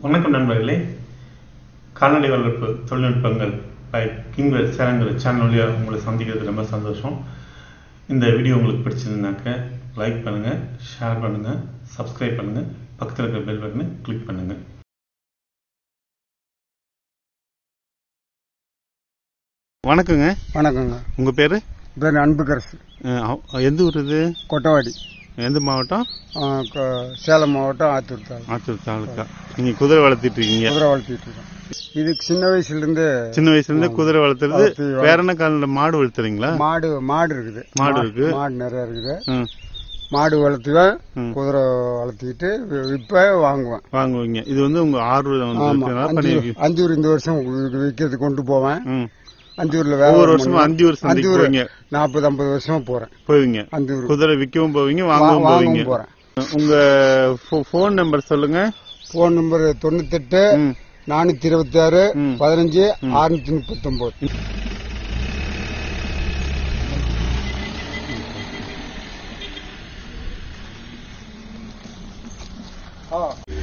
வணக்கம் நண்பர்களே கால்நடை வளர்ப்பு தொழில்நுட்பங்கள் பை கிங்வெல் சேனங்கள் சேனல் வழியாக உங்களை சந்திக்கிறது ரொம்ப சந்தோஷம் இந்த வீடியோ உங்களுக்கு பிடிச்சிருந்தாக்க லைக் பண்ணுங்கள் ஷேர் பண்ணுங்கள் சப்ஸ்கிரைப் பண்ணுங்கள் பக்கத்தில் இருக்கிற பெல் பட்டனை கிளிக் பண்ணுங்கள் வணக்கங்க வணக்கங்க உங்கள் பேர் பேர் அன்புக்கரசு எந்த ஊர் இது கொட்டவாடி எந்த மாவட்டம் ஆ, கொ- சேலம் மாவட்டம் ஆத்தூர் தாலுகா ஆத்தூர் தாலுக்கா நீங்கள் குதிரை வளர்த்திட்டு இருக்கீங்க குதிரை வளர்த்திட்டு இருக்கோம் இது சின்ன வயசுலேருந்து சின்ன வயசுல இருந்து குதிரை வளர்த்துறது வளர்த்தி, வளர்த்தி. வேற என்ன காலில் மாடு வளர்த்துறீங்களா மாடு மாடு இருக்குது மாடு இருக்கு. மாடு நிறைய இருக்குது ம், மாடு வளர்த்துவேன் ம். குதிரை வளர்த்திக்கிட்டு விற்ப வாங்குவேன் வாங்குவீங்க இது வந்து உங்க ஆர்வம் வந்து ஆமா இருக்கிறதுனால அஞ்சூர் பண்ணிருக்கீங்க அஞ்சூர் இந்த வருஷம் வி- விற்கிறது கொண்டு போவேன் ம். அஞ்சூர்ல ஒவ்வொரு வருஷமும் அந்தியூர் சந்தைக்கு அஞ்சூர் போவீங்க நாற்பது ஐம்பது வருஷமா போறேன் போவீங்க அஞ்சூர் குதிரை விற்கவும் போவீங்க வா- வாங்கவும் போவீங்க வாங்கவும் போறேன் உங்க ஃபோன் நம்பர் சொல்லுங்க போன் நம்பர் தொண்ணூத்தெட்டு ம். நானூத்தி இருபத்தி ஆறு ம். பதினஞ்சு அறுநூத்தி முப்பத்தொன்பது ஆ.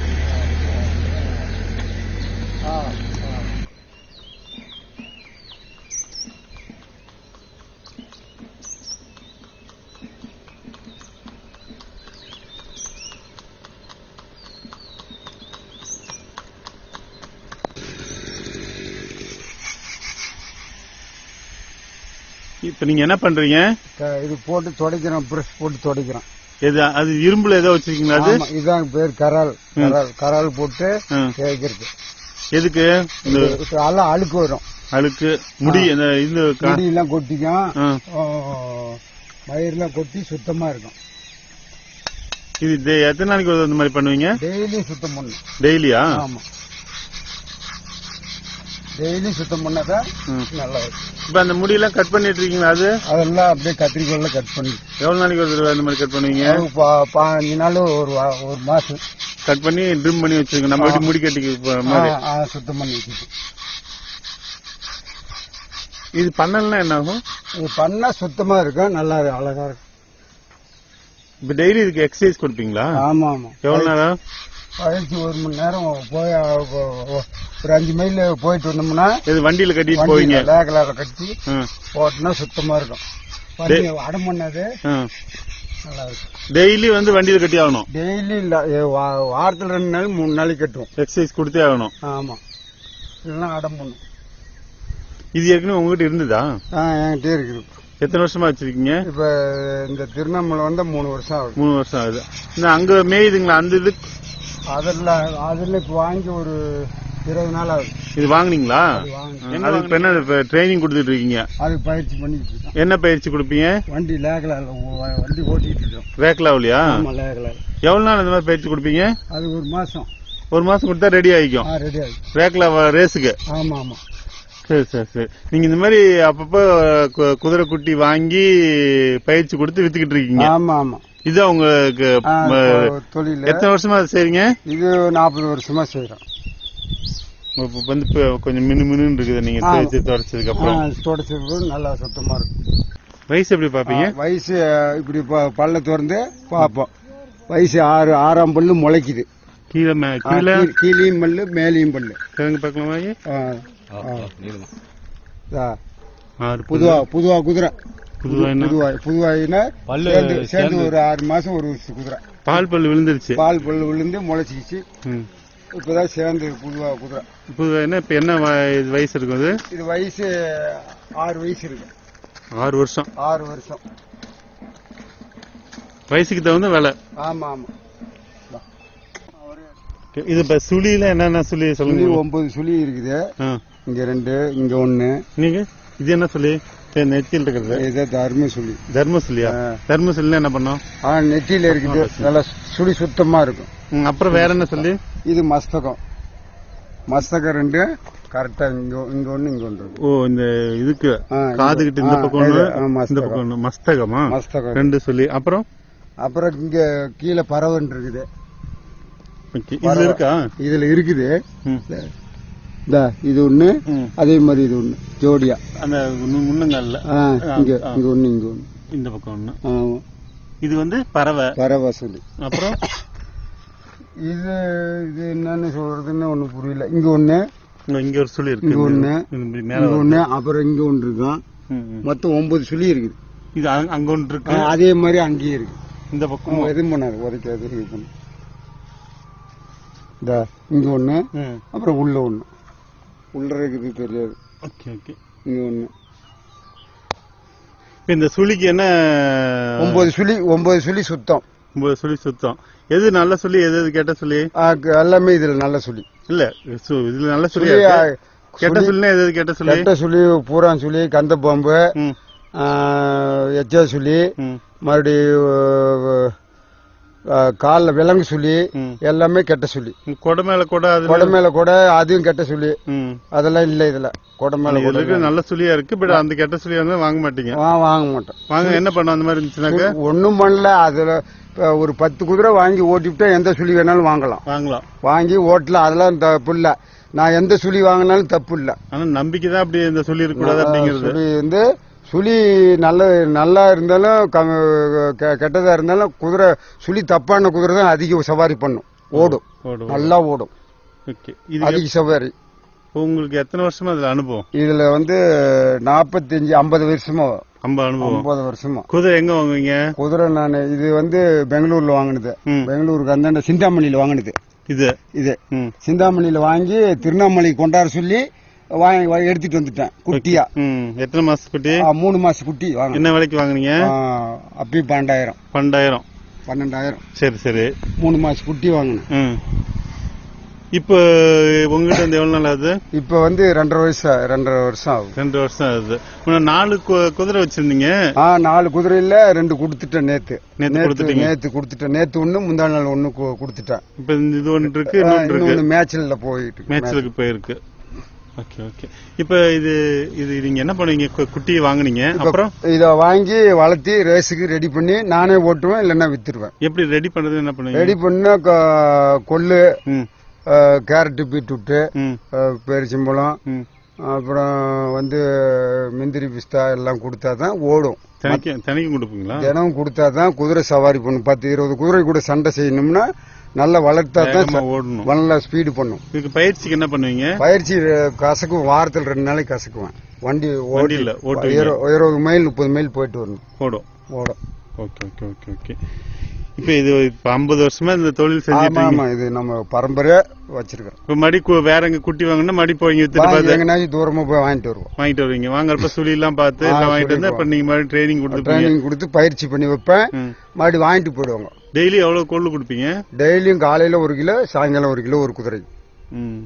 ஆ, ஆ. இப்ப நீங்க என்ன பண்றீங்க க- இது போட்டு துடைக்கிறோம் பிரஷ் போட்டு துடைக்கிறோம் எது அது இரும்புல ஏதோ வச்சிருக்கீங்களா அது ஆமா, இதான் பேர் கரால் கரால் கரால் போட்டு ம். தேய்க்கிறது எதுக்கு இந்த இது எல்லாம் அழுக்கு வரும் அழுக்கு முடி இந்த இது கா- முடியெல்லாம் கொட்டிக்கும் ஆ. ஆ, மயிரெல்லாம் கொட்டி சுத்தமா இருக்கும் இது டே- எத்தனை நாளைக்கு ஒரு இந்த மாதிரி பண்ணுவீங்க டெய்லியும் சுத்தம் பண்ணணும் டெய்லியா ஆமா டெய்லியும் சுத்தம் பண்ணாதான் ம். நல்லா இருக்கும் இப்ப அந்த முடியெல்லாம் கட் பண்ணிட்டு இருக்கீங்களா அது அதெல்லாம் அப்படியே கத்திரிக்கோல்ல கட் பண்ணி எவ்வளவு நாளைக்கு ஒரு தடவை இந்த மாதிரி கட் பண்ணுவீங்க அது பா- பாஞ்சு நாள் ஒரு வா- ஒரு மாசம் கட் பண்ணி ட்ரிம் பண்ணி வச்சிருக்கோம் நம்ம எப்படி முடி கட்டிக்கு போற ஆ, மாதிரி ஆ, சுத்தம் பண்ணி வச்சுட்டு இது பண்ணலன்னா என்ன ஆகும் இது பண்ணா சுத்தமா இருக்கும் நல்லா இருக்கும், அழகா இருக்கும் இப்ப டெய்லி இதுக்கு எக்ஸசைஸ் கொடுப்பீங்களா ஆமா ஆமா எவ்வளவு நேரம் பயிற்சி ஒரு மணி நேரம் போய் அ, ஒ- ஒ- ஒரு அஞ்சு மைல் போயிட்டு வந்தோம்னா இது வண்டியில கட்டிட்டு போவீங்க வண்டியில லேக லேக கட்டி ம், போட்டோம்னா சுத்தமா இருக்கும் பண்ணி அடம் பண்ணாது ம். நல்லா இருக்கும் டெய்லி வந்து வண்டியில கட்டி ஆகணும் டெய்லி இல்ல ஏ, வா- வாரத்துல ரெண்டு நாள் மூணு நாளைக்கு கட்டுவோம் எக்ஸசைஸ் கொடுத்தே ஆகணும் ஆமா இல்லைன்னா அடம் பண்ணும் இது ஏற்கனவே உங்ககிட்ட இருந்ததா ஆ என்கிட்டே இருக்குது எத்தனை வருஷமா வச்சிருக்கீங்க இப்ப இந்த திருவண்ணாமலை வந்தா மூணு வருஷம் ஆகுது மூணு வருஷம் ஆகுது இந்த அங்க மேயுதுங்களா அந்த இது அதெல்லாம் அதுல இப்ப வாங்கி ஒரு இருபது நாள் ஆகுது இது வாங்குனீங்களா அது வாங்கி அதுக்கு இப்ப என்ன ட்ரைனிங் கொடுத்துட்டு இருக்கீங்க அதுக்கு பயிற்சி பண்ணிட்டு இருக்கோம் என்ன பயிற்சி கொடுப்பீங்க வண்டி லேகல வண்டி ஓட்டிட்டு இருக்கோம் வேக்கலாவிலையா ஆமா லேகல எவ்வளவு நாள் இந்த மாதிரி பயிற்சி கொடுப்பீங்க அது ஒரு மாசம் ஒரு மாசம் கொடுத்தா ரெடி ஆகிக்கும் ஆ ரெடி ஆகுது வேக்கலா ரேஸுக்கு ஆமா ஆமா சரி சரி சரி நீங்க இந்த மாதிரி அப்பப்போ கு- குதிரை குட்டி வாங்கி பயிற்சி கொடுத்து வித்துக்கிட்டு இருக்கீங்க ஆமா ஆமா இது உங்களுக்கு ஆ, ம, இப்போ தொழில் எத்தனை வருஷமா அதை செய்றீங்க இது நாற்பது வருஷமா செய்யறோம் இப்ப வந்து இப்ப கொஞ்சம் மினு மினுன்னு இருக்குது நீங்க ஆ. தேய்ச்சி தொடச்சதுக்கு அப்புறம் தொடச்சது நல்லா சுத்தமா இருக்கும் வயசு எப்படி பாப்பீங்க ஆ, வயசு அஹ், இப்படி ப- பல்ல திறந்து பார்ப்போம் வயசு ஆறு ஆறாம் பல்லு முளைக்குது கீழே மே- ஆ, கீழே கீழ்- கீழேயும் பல்லு மேலேயும் பல்லு கிழங்கு பார்க்கலாமா ஐயா? ஆ, ஆ. இதா, ஆறு புதுவா புதுவா குதிரை புதுவா என்ன புதுவாய் புதுவாயினா சேர்ந்து சேர்ந்து ஒரு ஆறு மாசம் ஒரு வருஷம் குதிரை பால் பல்லு விழுந்துருச்சு பால் பல்லு விழுந்து முளைச்சிக்கிச்சு ம். இப்பதான் சேர்ந்து புதுவா குதிரை புதுவா என்ன இப்ப என்ன வ- வயசு இருக்கும் அது இது வயசு ஆறு வயசு இருக்கு ஆறு வருஷம் ஆறு வருஷம் வயசுக்கு தகுந்த வேலை ஆமா ஆமா இது இப்ப சுழியில என்னென்ன சுழி சுழி சொல்லுங்க ஒன்பது சுழி இருக்குது ஆ. இங்க ரெண்டு இங்க ஒண்ணு நீங்க இது என்ன சொல்லி இது நெத்தியில் இருக்கிறது இது தர்ம சுழி தர்ம சுழியா ஆ. தர்ம சுழினா என்ன பண்ணோம் ஆ நெத்தியில இருக்குது நல்லா சுழி சுத்தமா இருக்கும் ம், அப்புறம் வேற என்ன சொல்லி இது மஸ்தகம் மஸ்தகம் ரெண்டு கரெக்டா இங்க இங்க ஒண்ணு இங்க ஒன்று இருக்கு. ஓ இந்த இதுக்கு ஆ, இந்த- காதுகிட்ட இந்த ஆ, பக்கம் ஒண்ணு இது, ஆ, இந்த மஸ்தகம். பக்கம் ஒண்ணு மஸ்தகமா மஸ்தகம் ரெண்டு சொல்லி அப்புறம் அப்புறம் இங்க கீழே பறவைன்னு இருக்குது ஓகே. இதுல இருக்கா இதுல இருக்குது ம். இந்த இது ஒண்ணு ம். அதே மாதிரி இது ஒண்ணு ஜோடியா அந்த மு- முன்னங்கால்ல ஆ, இங்க ஆ. இங்க ஒண்ணு இங்க ஒண்ணு இந்த பக்கம் ஒண்ணு ஆமா. இது வந்து பறவை பறவை சொல்லி அப்புறம் இது இது என்னன்னு சொல்றதுன்னு ஒண்ணு புரியல இங்க ஒண்ணு இங்க- இங்க ஒரு சுழி இருக்கு இங்க ஒண்ணு. இது இப்படி மேல இங்க வருது. ஒண்ணு அப்புறம் இங்க ஒன்று இருக்கும் ம், ம். மொத்தம் ஒன்பது சுழி இருக்குது இது அங்க- அங்க ஒன்று இருக்கு ஆ, அதே மாதிரி அங்கேயும் இருக்கு இந்த பக்கம் எதுவும் பண்ணாது உதைக்காது இது பண்ணு இந்த இங்க ஒண்ணு ம். அப்புறம் உள்ள ஒண்ணு உள்ள இருக்குது தெரியாது ஓகே ஓகே இங்க ஒண்ணு இப்ப இந்த சுழிக்கு என்ன ஒன்பது சுழி ஒன்பது சுழி சுத்தம் ஒன்பது சுழி சுத்தம் எது நல்ல சுழி எது எது கெட்ட சுழி ஆ, க- எல்லாமே இதுல நல்ல சுழி இல்ல சு- இதுல நல்ல சுழி சுழி, ஆ, கெட்ட சுழி- சுழினா எது எது கெட்ட சுழி கெட்ட சுழி பூரான் சுழி கந்த பாம்பு ம், எச்ச சுழி ம், மறுபடியும் காலில் விலங்கு சுழி ம். எல்லாமே கெட்ட சுழி ம், கொடை மேல கொடை அது கொடை மேல கூட அதுவும் கெட்ட சுழி ம். அதெல்லாம் இல்ல இதுல கொடை மேல இதுல கூட இருக்க நல்ல சுழியா இருக்கு பட் அந்த கெட்ட சுழியா வந்து வாங்க மாட்டீங்க வா வாங்க மாட்டோம் வாங்க என்ன பண்ணும் அந்த மாதிரி இருந்துச்சுனாக்க ஒண்ணும் பண்ணல அதுல இப்ப ஒரு பத்து குதிரை வாங்கி ஓட்டிவிட்டா எந்த சுழி வேணாலும் வாங்கலாம் வாங்கலாம் வாங்கி ஓட்டலாம் அதெல்லாம் தப்பு இல்ல நான் எந்த சுழி வாங்கினாலும் தப்பு இல்ல ஆனா நம்பிக்கை தான் அப்படி இந்த சுழி இருக்கக்கூடாது அப்படிங்கிறது சுழி வந்து சுழி நல்ல நல்லா இருந்தாலும் க- கெ- கெட்டதா இருந்தாலும் குதிரை சுழி தப்பான குதிரை தான் அதிக சவாரி பண்ணும் ஓடும் ஓடும் நல்லா ஓடும் ஓகே இது அதிக சவாரி எப்ப- உங்களுக்கு எத்தனை வருஷமா அதுல அனுபவம் இதுல வந்து நாற்பத்தஞ்சு ஐம்பது வருஷமா ஐம்பது அனுபவம் ஐம்பது வருஷமா குதிரை எங்க வாங்குவீங்க குதிரை நான் இது வந்து பெங்களூர்ல வாங்கினது ம். பெங்களூருக்கு அந்தாண்ட சிந்தாமணியில வாங்கினது இது இது ம் சிந்தாமணியில வாங்கி திருவண்ணாமலை கொண்டாட சொல்லி வாங்கி வா- எடுத்துட்டு வந்துட்டேன் குட்டியா ம் எத்தனை மாச குட்டி ஆ, மூணு மாச குட்டி வாங்க என்ன விலைக்கு வாங்குனீங்க அப்படி பன்னெண்டாயிரம் பன்னெண்டாயிரம் பன்னெண்டாயிரம் சரி சரி மூணு மாச குட்டி வாங்கினேன் ம் இப்போ உங்ககிட்ட வந்து எவ்வளவு நாள் ஆகுது இப்ப வந்து ரெண்டரை வயசு ரெண்டரை வருஷம் ஆகும் ரெண்டு வருஷம் ஆகுது முன்ன நாலு கு- குதிரை வச்சிருந்தீங்க ஆ நாலு குதிரையில ரெண்டு கொடுத்துட்டேன் நேத்து நேத்து கொடுத்துட்டீங்க. நேத்து கொடுத்துட்டேன் நேத்து ஒண்ணு முந்தா நாள் ஒண்ணு கு- கொடுத்துட்டேன் இப்ப இந்த இது ஒன்று இருக்கு இன்னொன்று இருக்கு இன்னொன்னு மேட்ச்ல போயிட்டு இருக்கு. மேட்ச்லுக்கு போயிருக்கு ஓகே ஓகே இப்ப இது இது நீங்க என்ன பண்ணுவீங்க கு- குட்டியை வாங்குனீங்க இப்ப அப்புறம் இத வாங்கி வளர்த்தி ரேஸுக்கு ரெடி பண்ணி நானே ஓட்டுவேன் இல்லைன்னா வித்துருவேன் எப்படி ரெடி பண்றது என்ன பண்ணுவீங்க ரெடி பண்ணா கொ- கொள்ளு ம் அஹ், கேரட்டு பீட்ரூட்டு ம் அஹ், பேரிச்சம்பழம் ம் அப்புறம் வந்து முந்திரி பிஸ்தா எல்லாம் கொடுத்தா தான் ஓடும் தனிக்கு தனிக்கு கொடுப்பீங்களா தினமும் கொடுத்தா தான் குதிரை சவாரி பண்ணும் பத்து இருபது குதிரை கூட சண்டை செய்யணும்னா நல்லா வளர்த்தா தான் வேகமா ஓடணும் நல்லா ஸ்பீடு பண்ணும் இதுக்கு பயிற்சிக்கு என்ன பண்ணுவீங்க பயிற்சி அஹ், கசக்கும் வாரத்தில் ரெண்டு நாளைக்கு கசக்குவேன் வண்டி ஓட்டி வண்டியில ஓட்டுவீங்க இரு- இருபது மைல் முப்பது மைல் போயிட்டு வரணும் ஓடும் ஓடும் ஓகே ஓகே ஓகே ஓகே இப்ப இது இப்ப ஐம்பது வருஷமா இந்த தொழில் ஆமா செஞ்சுட்டு ஆமா இது நம்ம பரம்பரையா வச்சிருக்கிறோம் இப்ப மடி கு- வேற எங்க குட்டி வாங்கினா மடி போய் இங்க வித்துட்டு பார்த்து எங்கனாச்சும் தூரமா போய் வாங்கிட்டு வருவோம் வாங்கிட்டு வருவீங்க வாங்குறப்ப சுழி எல்லாம் பார்த்து ஆ, எல்லாம் வாங்கிட்டு வந்தா சுழி இப்ப நீங்க மாதிரி ட்ரைனிங் கொடுத்துப்பீங்க ட்ரைனிங் கொடுத்து பயிற்சி பண்ணி வைப்பேன் ம். மறுபடியும் வாங்கிட்டு போயிடுவாங்க டெய்லி எவ்வளவு கொள்ளு கொடுப்பீங்க டெய்லியும் காலையில ஒரு கிலோ சாயங்காலம் ஒரு கிலோ ஒரு குதிரை ம்.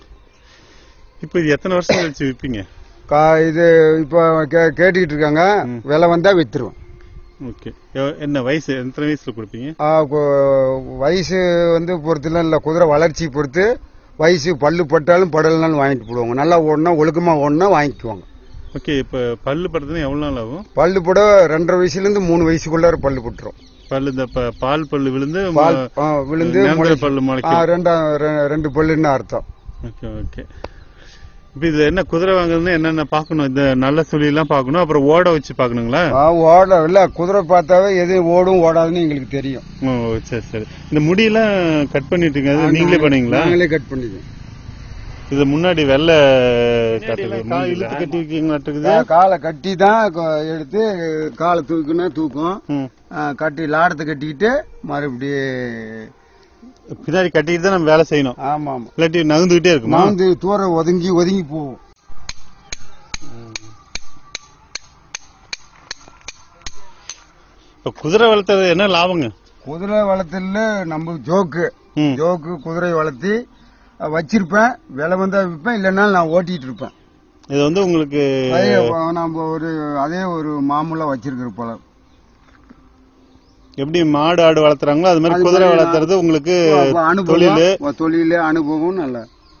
இப்ப இது எத்தனை வருஷம் கழிச்சு விப்பீங்க கா இது இப்போ கே- கேட்டுக்கிட்டு இருக்காங்க விலை வந்தா வித்துருவேன் ஓகே எவ- என்ன வயசு எத்தனை வயசுல கொடுப்பீங்க ஆ, கு- வயசு வந்து பொறுத்துலாம் இல்லை குதிரை வளர்ச்சி பொறுத்து வயசு பல்லு பட்டாலும் படலனாலும் வாங்கிட்டு போடுவாங்க நல்லா ஓடனா ஒழுக்கமா ஓடனா வாங்கிக்குவாங்க ஓகே இப்ப பல்லு படுறதுன்னா எவ்வளவு நாள் ஆகும் பல்லு போட ரெண்டரை வயசுல இருந்து மூணு வயசுக்குள்ளார பல்லு போட்டுரும் பல்லு இந்த ப- பால் பல்லு விழுந்து பால் ஆ, விழுந்து நேந்திர முளைக்கும். பல்லு ஆ, முளைக்கும் ரெண்டா ரெ- ரெண்டு பல்லுன்னு அர்த்தம் ஓகே ஓகே இப்ப இது என்ன குதிரை வாங்குறதுன்னா என்னென்ன பார்க்கணும் இந்த நல்ல சுழி எல்லாம் பார்க்கணும் அப்புறம் ஓட வச்சு பார்க்கணுங்களா ஆ, ஓட இல்ல குதிரை பார்த்தாவே எது ஓடும் ஓடாதுன்னு எங்களுக்கு தெரியும் ஓ சரி சரி இந்த முடியெல்லாம் கட் பண்ணிட்டீங்க அது நீங்களே பண்ணீங்களா நாங்களே கட் பண்ணிக்குவோம் இது முன்னாடி வெள்ளை கட்டுது இழுத்து கட்டி வைக்கீங்களாட்டுக்குது கா- காலை கட்டி தான் கொ- எடுத்து காலை தூக்குனா தூக்கும் ம். ஆ, கட்டி லாடத்தை கட்டிக்கிட்டு மறுபடியும் பின்னாடி கட்டிட்டு தான் நம்ம வேலை செய்யணும் ஆமா ஆமா இல்லாட்டி நகர்ந்துகிட்டே இருக்குமா நான் வந்து தூர ஒதுங்கி ஒதுங்கி போவோம் இப்ப குதிரை வளர்த்தது என்ன லாபங்க குதிரை வளர்த்தல நம்ம ஜோக்கு ம். ஜோக்கு குதிரை வளர்த்தி அஹ், வச்சிருப்பேன் விலை வந்தா விற்பேன் இல்லைன்னா நான் ஓட்டிட்டு இருப்பேன் இது வந்து உங்களுக்கு அதே நம்ம ஒரு அதே ஒரு மாமூலா வச்சிருக்கிற போல எப்படி மாடு ஆடு வளர்த்துறாங்களோ அது மாதிரி அது குதிரை மாதிரி வளர்த்துறது உங்களுக்கு அனுபவம் தொழில் தொழில் அனுபவம் நல்ல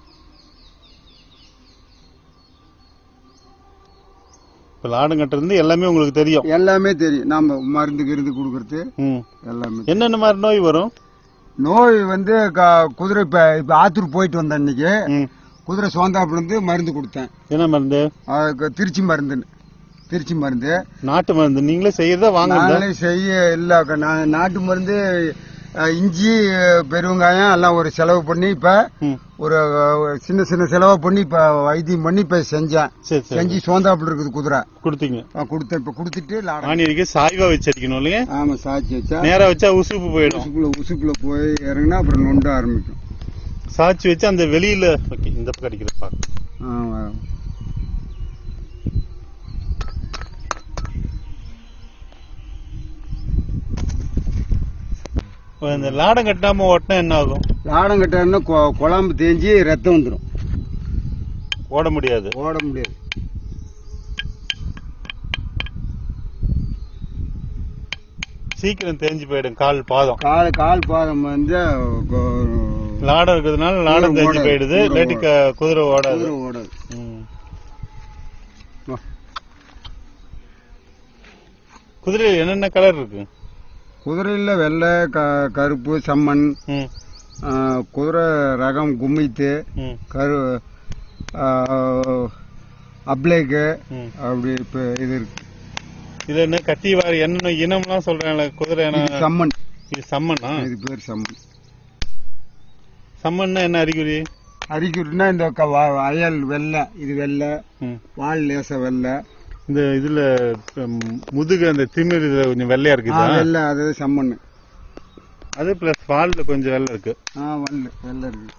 இப்ப லாடம் கட்டுறது எல்லாமே உங்களுக்கு தெரியும் எல்லாமே தெரியும் நாம மருந்து கிருந்து கொடுக்கறது ம். எல்லாமே என்னென்ன மாதிரி நோய் வரும் நோய் வந்து க- குதிரை இப்ப இப்ப ஆத்தூர் போயிட்டு வந்தேன் இன்னைக்கு ம். குதிரை சோந்தாப்புல இருந்து மருந்து கொடுத்தேன் என்ன மருந்து அதுக்கு திருச்சி மருந்துன்னு திருச்சி மருந்து நாட்டு மருந்து நீங்களே செய்யறதா வாங்குறதா நாங்களே செய்ய இல்ல க- நான் நாட்டு மருந்து அஹ், இஞ்சி பெருவெங்காயம் எல்லாம் ஒரு செலவு பண்ணி இப்ப ம் ஒரு அஹ், சின்ன சின்ன செலவு பண்ணி இப்ப வைத்தியம் பண்ணி இப்ப செஞ்சேன் சரி சரி செஞ்சு சோந்தாப்புல இருக்குது குதிரை கொடுத்தீங்க அஹ், கொடுத்தேன் இப்ப கொடுத்துட்டு லாடம் ஆணி அடிக்க சாய்வா வச்சு அடிக்கணும் இல்லையா ஆமா சாச்சி வச்சா நேரா வச்சா உசுப்பு போயிடும் உசுப்புல உசுப்புல போய் இறங்கினா அப்புறம் நொண்ட ஆரம்பிக்கும் சாய்ச்சி வச்சு அந்த வெளியில ஓகே இந்த பக்கம் அடிக்கிறப்பா ஆமா. இந்த லாடம் கட்டாம ஓட்டினா என்ன ஆகும் லாடம் கட்டாருன்னா கொ- குழம்பு தேஞ்சு ரத்தம் வந்துடும் ஓட முடியாது ஓட முடியாது சீக்கிரம் தேஞ்சு போயிடும் கால் பாதம் கால் கால் பாதம் வந்து கொ- லாடம் இருக்கிறதுனால லாடம் குதிரை தேஞ்சு ஓடாது. போயிடுது குதிரை இல்லாட்டி க- குதிரை ஓடாது குதிரை ஓடாது ம். வா. குதிரையில் என்னென்ன கலர் இருக்கு குதிரையில வெள்ளை க- கருப்பு சம்மன் ம் ஆ, குதிரை ரகம் கும்மித்து ம் கரு ஆ, அப்ளேக்கு ம் அப்படி இப்ப இது இருக்கு இது என்ன கத்தி வாரி என்ன இனம்லாம் சொல்றாங்களே குதிரை இது என்ன சம்மன் இது சம்மனா இது பேர் சம்மன் சம்மன்னா என்ன அறிகுறி அரிக்குறினா இந்த க- வ- அயல் வெள்ளை இது வெள்ளை ம். வால் லேச வெள்ளை இந்த இதுல ம், முதுகு அந்த திமிர் இதுல கொஞ்சம் வெள்ளையா ஆ, இருக்குதா வெள்ளை அது சம்மன் அது பிளஸ் வால்ல கொஞ்சம் வெள்ளை இருக்கு ஆ வல்லு வெள்ளை இருக்கு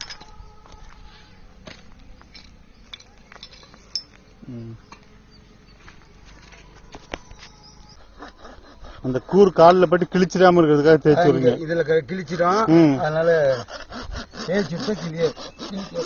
அந்த கூர் கால்ல பட்டு கிழிச்சிடாம இருக்கிறதுக்காக தேய்ச்சி விடுங்க இங்க இதுல க- கிழிச்சிடும் ம். அதனால தேய்ச்சி விட்டு கிளிய கிழிக்க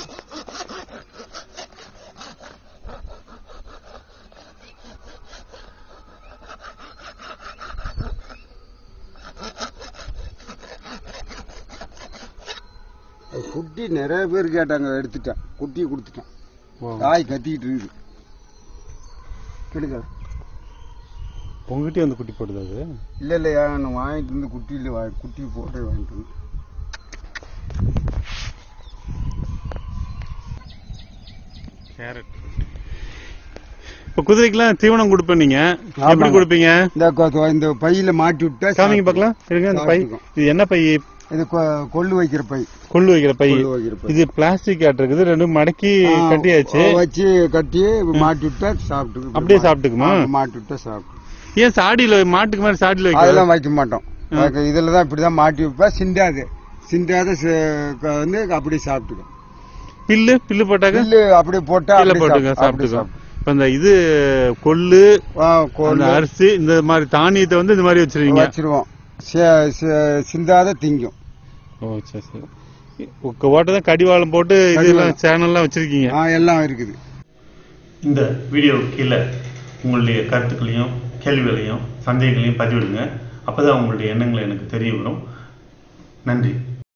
அது குட்டி நிறைய பேர் கேட்டாங்க எடுத்துட்டேன் குட்டியை கொடுத்துட்டேன் ஓ. தாய் கத்திக்கிட்டு இருக்குது கெடுக்க உங்ககிட்டயே வந்து குட்டி போடுது அது இல்ல இல்லையா நான் வாங்கிட்டு வந்து குட்டியில வா குட்டி போட்டு வாங்கிட்டு வந்து கேரட் இப்ப குதிரைக்கெல்லாம் தீவனம் கொடுப்பேன் நீங்க எப்படி ஆமாங்க. கொடுப்பீங்க இந்த கொ- இந்த பையில மாட்டி விட்டா காமிங்க பார்க்கலாம் இருங்க அந்த பை சாப்பிட்டுக்கும். இது என்ன பை இது கொ- கொள்ளு வைக்கிற பை கொள்ளு வைக்கிற பை கொள்ளு வைக்கிற பை இது பிளாஸ்டிக் ஆட்டு இருக்குது ரெண்டும் மடக்கி ஆ, கட்டியாச்சு வச்சு கட்டி மாட்டி விட்டா சாப்பிட்டு அப்படியே சாப்பிட்டுக்குமா? மாட்டி விட்டா சாப்பிட்டு ஏன் சாடியில மாட்டுக்கு மாதிரி சாடியில வைக்க அதெல்லாம் வைக்க மாட்டோம் அதுக்கு இதுல தான் இப்படிதான் மாட்டி வைப்பா சிண்டாது சிண்டாத சி- க- வந்து அப்படியே சாப்பிட்டுக்கும் பில்லு பில்லு போட்டாக்க புல்லு அப்படியே போட்டா கீழே அப்படியே போட்டுக்க சாப்பிட்டு- அப்படியே சாப்பிட்டுக்கோ இப்ப இந்த இது கொள்ளு ஆ, அந்த கொள்ளு அரிசி இந்த மாதிரி தானியத்தை வந்து இந்த மாதிரி வச்சிருவீங்க வச்சிருவோம் சி- சி- சிந்தாத திங்கும் ஓ சரி சரி உங்க ஓட்ட தான் கடிவாளம் போட்டு இதெல்லாம் கடிவாளம். சேனல்லாம் வச்சிருக்கீங்க ஆ, எல்லாம் இருக்குது இந்த வீடியோ கீழே உங்களுடைய கருத்துக்களையும் கேள்விகளையும் சந்தேகங்களையும் பதிவிடுங்க அப்பதான் உங்களுடைய எண்ணங்களை எனக்கு தெரிய வரும் நன்றி